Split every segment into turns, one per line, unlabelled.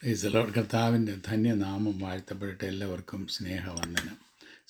ഈസലോട് കർത്താവിൻ്റെ ധന്യനാമം വാഴ്ത്തപ്പെട്ടിട്ട് എല്ലാവർക്കും സ്നേഹവന്ദനം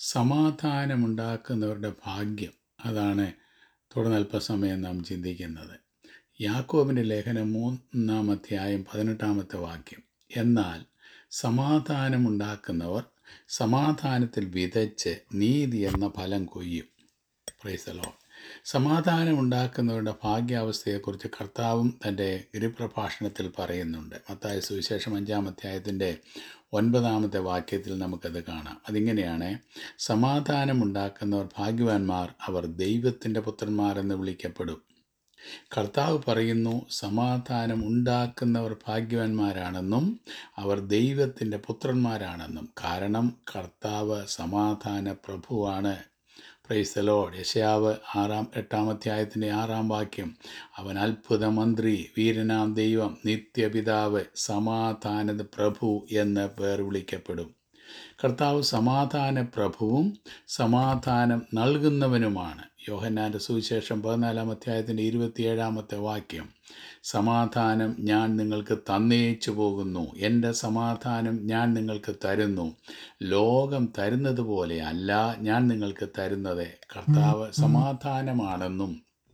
സമാധാനമുണ്ടാക്കുന്നവരുടെ ഭാഗ്യം അതാണ് തുടർന്ന് അല്പസമയം നാം ചിന്തിക്കുന്നത് യാക്കോബിൻ്റെ ലേഖനം മൂന്നാം അധ്യായം പതിനെട്ടാമത്തെ വാക്യം എന്നാൽ സമാധാനമുണ്ടാക്കുന്നവർ സമാധാനത്തിൽ വിതച്ച് നീതി എന്ന ഫലം കൊയ്യും പ്രൈസലോ സമാധാനമുണ്ടാക്കുന്നവരുടെ ഭാഗ്യാവസ്ഥയെക്കുറിച്ച് കർത്താവും തൻ്റെ ഗിരിപ്രഭാഷണത്തിൽ പറയുന്നുണ്ട് മത്തായ സുവിശേഷം അഞ്ചാം അധ്യായത്തിൻ്റെ ഒൻപതാമത്തെ വാക്യത്തിൽ നമുക്കത് കാണാം അതിങ്ങനെയാണ് സമാധാനമുണ്ടാക്കുന്നവർ ഭാഗ്യവാന്മാർ അവർ ദൈവത്തിൻ്റെ പുത്രന്മാരെന്ന് വിളിക്കപ്പെടും കർത്താവ് പറയുന്നു സമാധാനം ഉണ്ടാക്കുന്നവർ ഭാഗ്യവാന്മാരാണെന്നും അവർ ദൈവത്തിൻ്റെ പുത്രന്മാരാണെന്നും കാരണം കർത്താവ് സമാധാന പ്രഭുവാണ് പ്രൈസ് ലോഡ് യശയാവ് ആറാം എട്ടാം അധ്യായത്തിൻ്റെ ആറാം വാക്യം അവൻ അത്ഭുത മന്ത്രി വീരനാം ദൈവം നിത്യപിതാവ് സമാധാന പ്രഭു എന്ന് പേർ വിളിക്കപ്പെടും കർത്താവ് സമാധാന പ്രഭുവും സമാധാനം നൽകുന്നവനുമാണ് യോഹന്നാൻ്റെ സുവിശേഷം പതിനാലാം അധ്യായത്തിൻ്റെ ഇരുപത്തിയേഴാമത്തെ വാക്യം സമാധാനം ഞാൻ നിങ്ങൾക്ക് തന്നേച്ചു പോകുന്നു എൻ്റെ സമാധാനം ഞാൻ നിങ്ങൾക്ക് തരുന്നു ലോകം തരുന്നത് പോലെ അല്ല ഞാൻ നിങ്ങൾക്ക് തരുന്നത് കർത്താവ് സമാധാനമാണെന്നും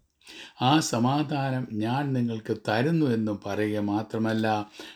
ആ സമാധാനം ഞാൻ നിങ്ങൾക്ക് തരുന്നു എന്നും പറയുക മാത്രമല്ല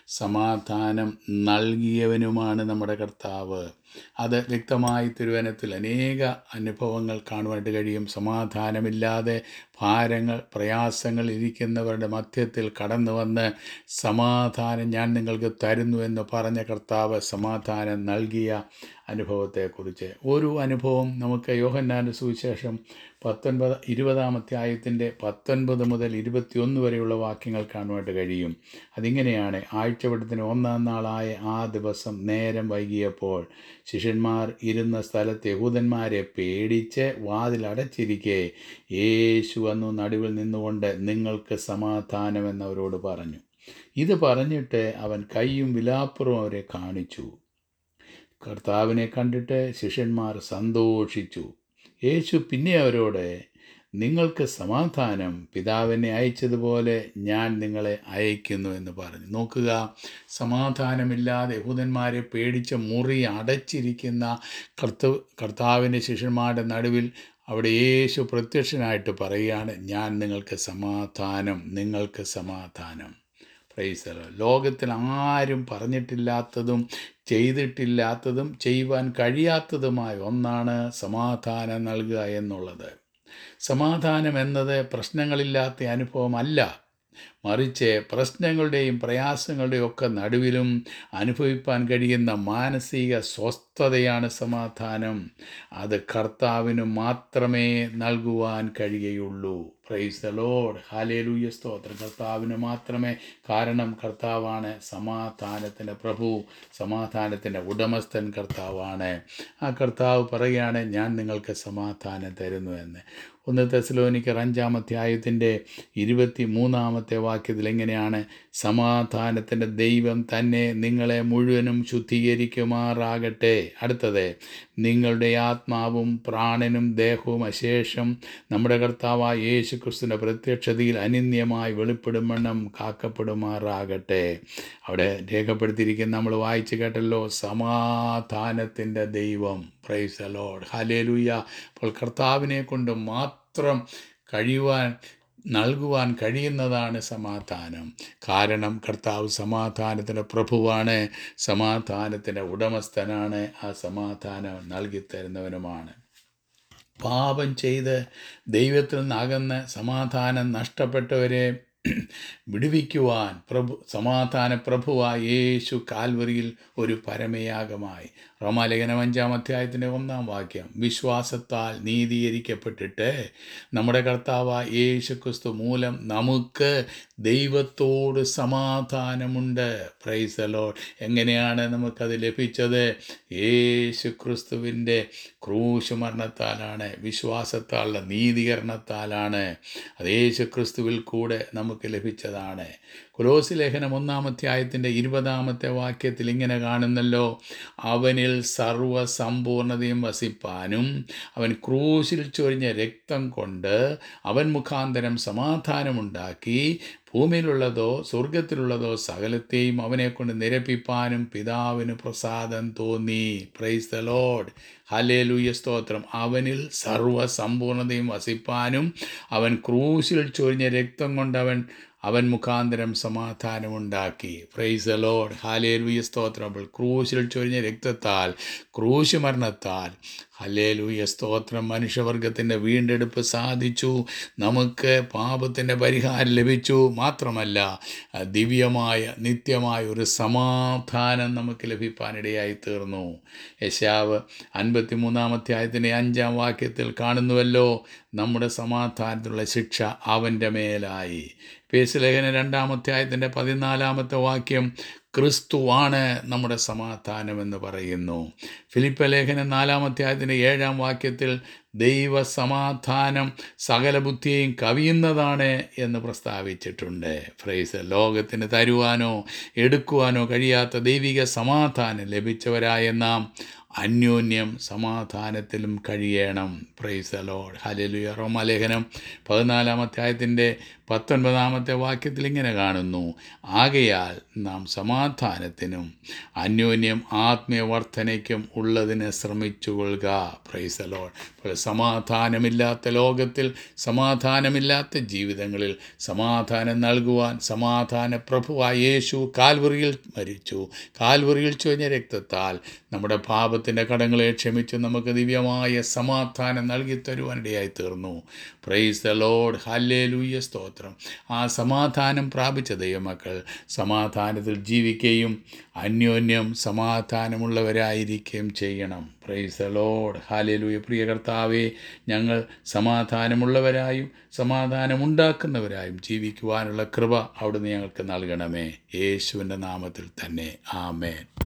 സമാധാനം നൽകിയവനുമാണ് നമ്മുടെ കർത്താവ് അത് വ്യക്തമായി തിരുവനത്തിൽ അനേക അനുഭവങ്ങൾ കാണുവാനായിട്ട് കഴിയും സമാധാനമില്ലാതെ ഭാരങ്ങൾ പ്രയാസങ്ങൾ ഇരിക്കുന്നവരുടെ മധ്യത്തിൽ കടന്നു വന്ന് സമാധാനം ഞാൻ നിങ്ങൾക്ക് തരുന്നു എന്ന് പറഞ്ഞ കർത്താവ് സമാധാനം നൽകിയ അനുഭവത്തെക്കുറിച്ച് ഒരു അനുഭവം നമുക്ക് യോഹന്നാൻ്റെ സുവിശേഷം പത്തൊൻപത് ഇരുപതാമത്തെ ആയത്തിൻ്റെ പത്തൊൻപത് മുതൽ ഇരുപത്തിയൊന്ന് വരെയുള്ള വാക്യങ്ങൾ കാണുവാനായിട്ട് കഴിയും അതിങ്ങനെയാണ് ആഴ്ചവട്ടത്തിന് ഒന്നാം നാളായ ആ ദിവസം നേരം വൈകിയപ്പോൾ ശിഷ്യന്മാർ ഇരുന്ന സ്ഥലത്ത് യഹൂദന്മാരെ പേടിച്ച് വാതിലടച്ചിരിക്കെ യേശു വന്നു നടുവിൽ നിന്നുകൊണ്ട് നിങ്ങൾക്ക് സമാധാനമെന്നവരോട് പറഞ്ഞു ഇത് പറഞ്ഞിട്ട് അവൻ കൈയും വിലാപ്പുറവും അവരെ കാണിച്ചു കർത്താവിനെ കണ്ടിട്ട് ശിഷ്യന്മാർ സന്തോഷിച്ചു യേശു പിന്നെ അവരോട് നിങ്ങൾക്ക് സമാധാനം പിതാവിനെ അയച്ചതുപോലെ ഞാൻ നിങ്ങളെ അയക്കുന്നു എന്ന് പറഞ്ഞു നോക്കുക സമാധാനമില്ലാതെ യഹൂദന്മാരെ പേടിച്ച മുറി അടച്ചിരിക്കുന്ന കർത്ത കർത്താവിൻ്റെ ശിഷ്യന്മാരുടെ നടുവിൽ അവിടെ യേശു പ്രത്യക്ഷനായിട്ട് പറയുകയാണ് ഞാൻ നിങ്ങൾക്ക് സമാധാനം നിങ്ങൾക്ക് സമാധാനം പ്രൈസർ ലോകത്തിൽ ആരും പറഞ്ഞിട്ടില്ലാത്തതും ചെയ്തിട്ടില്ലാത്തതും ചെയ്യുവാൻ കഴിയാത്തതുമായ ഒന്നാണ് സമാധാനം നൽകുക എന്നുള്ളത് സമാധാനം എന്നത് പ്രശ്നങ്ങളില്ലാത്ത അനുഭവമല്ല മറിച്ച് പ്രശ്നങ്ങളുടെയും പ്രയാസങ്ങളുടെയും ഒക്കെ നടുവിലും അനുഭവിപ്പാൻ കഴിയുന്ന മാനസിക സ്വസ്ഥതയാണ് സമാധാനം അത് കർത്താവിന് മാത്രമേ നൽകുവാൻ കഴിയുകയുള്ളൂ പ്രൈസ് ദ ലോഡ് ഹാലേലൂയ സ്തോത്രം കർത്താവിന് മാത്രമേ കാരണം കർത്താവാണ് സമാധാനത്തിൻ്റെ പ്രഭു സമാധാനത്തിൻ്റെ ഉടമസ്ഥൻ കർത്താവാണ് ആ കർത്താവ് പറയുകയാണ് ഞാൻ നിങ്ങൾക്ക് സമാധാനം തരുന്നു എന്ന് ഒന്ന് തെസലോനിക്കർ അഞ്ചാം അധ്യായത്തിൻ്റെ ഇരുപത്തി മൂന്നാമത്തെ വാക്യത്തിൽ എങ്ങനെയാണ് സമാധാനത്തിൻ്റെ ദൈവം തന്നെ നിങ്ങളെ മുഴുവനും ശുദ്ധീകരിക്കുമാറാകട്ടെ അടുത്തത് നിങ്ങളുടെ ആത്മാവും പ്രാണനും ദേഹവും അശേഷം നമ്മുടെ കർത്താവായ യേശു ക്രിസ്തുവിൻ്റെ പ്രത്യക്ഷതയിൽ അനിന്യമായി വെളിപ്പെടുമെണ്ണം കാക്കപ്പെടുമാറാകട്ടെ അവിടെ രേഖപ്പെടുത്തിയിരിക്കുന്ന നമ്മൾ വായിച്ചു കേട്ടല്ലോ സമാധാനത്തിൻ്റെ ദൈവം പ്രൈസ് അലോഡ് ഹലേലുയ്യ അപ്പോൾ കർത്താവിനെ കൊണ്ട് മാത്രം കഴിയുവാൻ നൽകുവാൻ കഴിയുന്നതാണ് സമാധാനം കാരണം കർത്താവ് സമാധാനത്തിൻ്റെ പ്രഭുവാണ് സമാധാനത്തിൻ്റെ ഉടമസ്ഥനാണ് ആ സമാധാനം നൽകിത്തരുന്നവനുമാണ് പാപം ചെയ്ത് ദൈവത്തിൽ നിന്നകന്ന് സമാധാനം നഷ്ടപ്പെട്ടവരെ വിടുവിക്കുവാൻ പ്രഭു സമാധാന പ്രഭുവായ യേശു കാൽവറിയിൽ ഒരു പരമയാഗമായി റോമാലേഖനം അഞ്ചാം അധ്യായത്തിൻ്റെ ഒന്നാം വാക്യം വിശ്വാസത്താൽ നീതീകരിക്കപ്പെട്ടിട്ട് നമ്മുടെ കർത്താവായ യേശു ക്രിസ്തു മൂലം നമുക്ക് ദൈവത്തോട് സമാധാനമുണ്ട് പ്രൈസലോ എങ്ങനെയാണ് നമുക്കത് ലഭിച്ചത് യേശു ക്രിസ്തുവിൻ്റെ ക്രൂശ് മരണത്താലാണ് വിശ്വാസത്താലുള്ള നീതീകരണത്താലാണ് അത് യേശു ക്രിസ്തുവിൽ കൂടെ നമുക്ക് ലഭിച്ചതാണ് കുലോസി ലേഖനം ഒന്നാമധ്യായത്തിൻ്റെ ഇരുപതാമത്തെ വാക്യത്തിൽ ഇങ്ങനെ കാണുന്നല്ലോ അവനിൽ സർവസമ്പൂർണതയും വസിപ്പാനും അവൻ ക്രൂശിൽ ചൊരിഞ്ഞ രക്തം കൊണ്ട് അവൻ മുഖാന്തരം സമാധാനമുണ്ടാക്കി ഭൂമിയിലുള്ളതോ സ്വർഗത്തിലുള്ളതോ സകലത്തെയും അവനെക്കൊണ്ട് നിരപ്പിപ്പാനും പിതാവിന് പ്രസാദം തോന്നി പ്രൈസ് ദ ലോഡ് ഹലേലൂയ സ്തോത്രം അവനിൽ സർവ്വസമ്പൂർണതയും വസിപ്പാനും അവൻ ക്രൂശിൽ ചൊരിഞ്ഞ രക്തം കൊണ്ടവൻ അവൻ മുഖാന്തരം സമാധാനമുണ്ടാക്കി പ്രൈസ് ലോഡ് ഹാലേലൂയ സ്തോത്രം അപ്പോൾ ക്രൂശിൽ ചൊരിഞ്ഞ രക്തത്താൽ ക്രൂശ് മരണത്താൽ ഹലേലൂയ സ്തോത്രം മനുഷ്യവർഗത്തിൻ്റെ വീണ്ടെടുപ്പ് സാധിച്ചു നമുക്ക് പാപത്തിൻ്റെ പരിഹാരം ലഭിച്ചു മാത്രമല്ല ദിവ്യമായ നിത്യമായ ഒരു സമാധാനം നമുക്ക് ലഭിക്കാനിടയായി തീർന്നു യശാവ് അൻപത്തി മൂന്നാമധ്യായത്തിൻ്റെ അഞ്ചാം വാക്യത്തിൽ കാണുന്നുവല്ലോ നമ്മുടെ സമാധാനത്തിനുള്ള ശിക്ഷ അവൻ്റെ മേലായി പേശലേഖന രണ്ടാമധ്യായത്തിൻ്റെ പതിനാലാമത്തെ വാക്യം ക്രിസ്തുവാണ് നമ്മുടെ സമാധാനമെന്ന് പറയുന്നു ഫിലിപ്പ ലേഖനം നാലാമധ്യായത്തിൻ്റെ ഏഴാം വാക്യത്തിൽ ദൈവ സമാധാനം സകല ബുദ്ധിയെയും കവിയുന്നതാണ് എന്ന് പ്രസ്താവിച്ചിട്ടുണ്ട് ഫ്രൈസ് ലോകത്തിന് തരുവാനോ എടുക്കുവാനോ കഴിയാത്ത ദൈവിക സമാധാനം ലഭിച്ചവരായ നാം അന്യോന്യം സമാധാനത്തിലും കഴിയണം പ്രൈസ് ലോഡ് ഹലലുയ റോമാലേഖനം പതിനാലാം അധ്യായത്തിൻ്റെ പത്തൊൻപതാമത്തെ വാക്യത്തിൽ ഇങ്ങനെ കാണുന്നു ആകയാൽ നാം സമാധാനത്തിനും അന്യോന്യം ആത്മീയവർദ്ധനയ്ക്കും ഉള്ളതിന് ശ്രമിച്ചുകൊള്ളുക പ്രൈസ് ലോഡ് അപ്പോൾ സമാധാനമില്ലാത്ത ലോകത്തിൽ സമാധാനമില്ലാത്ത ജീവിതങ്ങളിൽ സമാധാനം നൽകുവാൻ സമാധാന പ്രഭുവായ യേശു കാൽവറിയിൽ മരിച്ചു കാൽവറിയിൽ ചൊരിഞ്ഞ രക്തത്താൽ നമ്മുടെ പാപത്തിൻ്റെ കടങ്ങളെ ക്ഷമിച്ച് നമുക്ക് ദിവ്യമായ സമാധാനം നൽകി തരുവാനിടയായി തീർന്നു പ്രൈസ് ദ ലോഡ് ഹല്ലേ ലൂയ സ്തോത്രം ആ സമാധാനം പ്രാപിച്ച ദൈവമക്കൾ സമാധാനത്തിൽ ജീവിക്കുകയും അന്യോന്യം സമാധാനമുള്ളവരായിരിക്കുകയും ചെയ്യണം പ്രൈസ് ദ ലോഡ് ഹാലേലൂയ പ്രിയ കർത്താവെ ഞങ്ങൾ സമാധാനമുള്ളവരായും സമാധാനമുണ്ടാക്കുന്നവരായും ജീവിക്കുവാനുള്ള കൃപ അവിടുന്ന് ഞങ്ങൾക്ക് നൽകണമേ യേശുവിൻ്റെ നാമത്തിൽ തന്നെ ആമേൻ